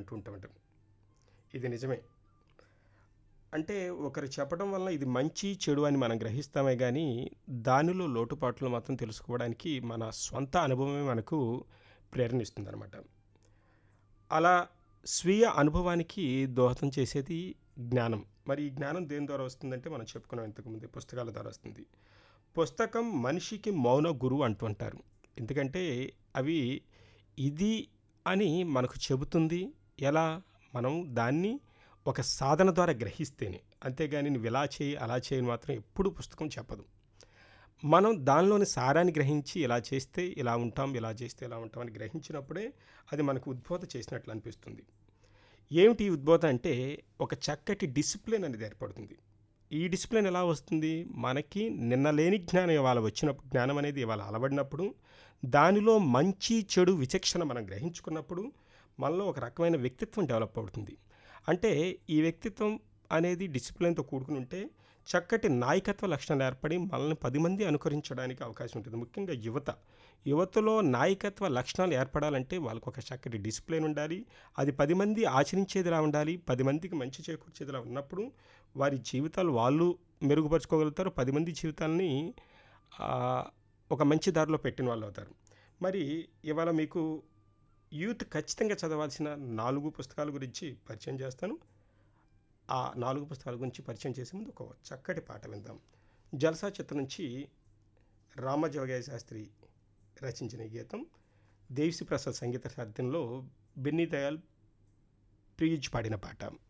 అంటూ ఉంటామంట ఇది నిజమే అంటే ఒకరు చెప్పడం వల్ల ఇది మంచి చెడు అని మనం గ్రహిస్తామే కానీ దానిలో లోటుపాట్లు మాత్రం తెలుసుకోవడానికి మన సొంత అనుభవమే మనకు ప్రేరణిస్తుంది అనమాట అలా స్వీయ అనుభవానికి దోహదం చేసేది జ్ఞానం మరి ఈ జ్ఞానం దేని ద్వారా వస్తుందంటే మనం చెప్పుకున్నాం ఇంతకుముందు పుస్తకాల ద్వారా వస్తుంది పుస్తకం మనిషికి మౌన గురువు అంటుంటారు ఎందుకంటే అవి ఇది అని మనకు చెబుతుంది ఎలా మనం దాన్ని ఒక సాధన ద్వారా గ్రహిస్తేనే అంతేగాని నువ్వు ఇలా చేయి అలా చేయని మాత్రం ఎప్పుడు పుస్తకం చెప్పదు మనం దానిలోని సారాన్ని గ్రహించి ఇలా చేస్తే ఇలా ఉంటాం ఇలా చేస్తే ఇలా ఉంటాం అని గ్రహించినప్పుడే అది మనకు ఉద్బోధ చేసినట్లు అనిపిస్తుంది ఏమిటి ఈ ఉద్బోధ అంటే ఒక చక్కటి డిసిప్లిన్ అనేది ఏర్పడుతుంది ఈ డిసిప్లిన్ ఎలా వస్తుంది మనకి నిన్న లేని జ్ఞానం ఇవాళ వచ్చినప్పుడు జ్ఞానం అనేది ఇవాళ అలవడినప్పుడు దానిలో మంచి చెడు విచక్షణ మనం గ్రహించుకున్నప్పుడు మనలో ఒక రకమైన వ్యక్తిత్వం డెవలప్ అవుతుంది అంటే ఈ వ్యక్తిత్వం అనేది డిసిప్లిన్తో కూడుకుని ఉంటే చక్కటి నాయకత్వ లక్షణాలు ఏర్పడి మనల్ని పది మంది అనుకరించడానికి అవకాశం ఉంటుంది ముఖ్యంగా యువత యువతలో నాయకత్వ లక్షణాలు ఏర్పడాలంటే వాళ్ళకు ఒక చక్కటి డిసిప్లిన్ ఉండాలి అది పది మంది ఆచరించేదిలా ఉండాలి పది మందికి మంచి చేకూర్చేదిలా ఉన్నప్పుడు వారి జీవితాలు వాళ్ళు మెరుగుపరుచుకోగలుగుతారు పది మంది జీవితాలని ఆ, ఒక మంచి దారిలో పెట్టిన వాళ్ళు అవుతారు మరి ఇవాళ మీకు యూత్ ఖచ్చితంగా చదవాల్సిన నాలుగు పుస్తకాల గురించి పరిచయం చేస్తాను ఆ నాలుగు పుస్తకాల గురించి పరిచయం చేసే ముందు ఒక చక్కటి పాట విందాం జల్సా చిత్రం నుంచి రామజోగయ్య శాస్త్రి రచించిన ఈ గీతం దేవిశ్రీ ప్రసాద్ సంగీత సాధ్యంలో బెన్నీ దయాల్ ప్రియుజ్ పాడిన పాట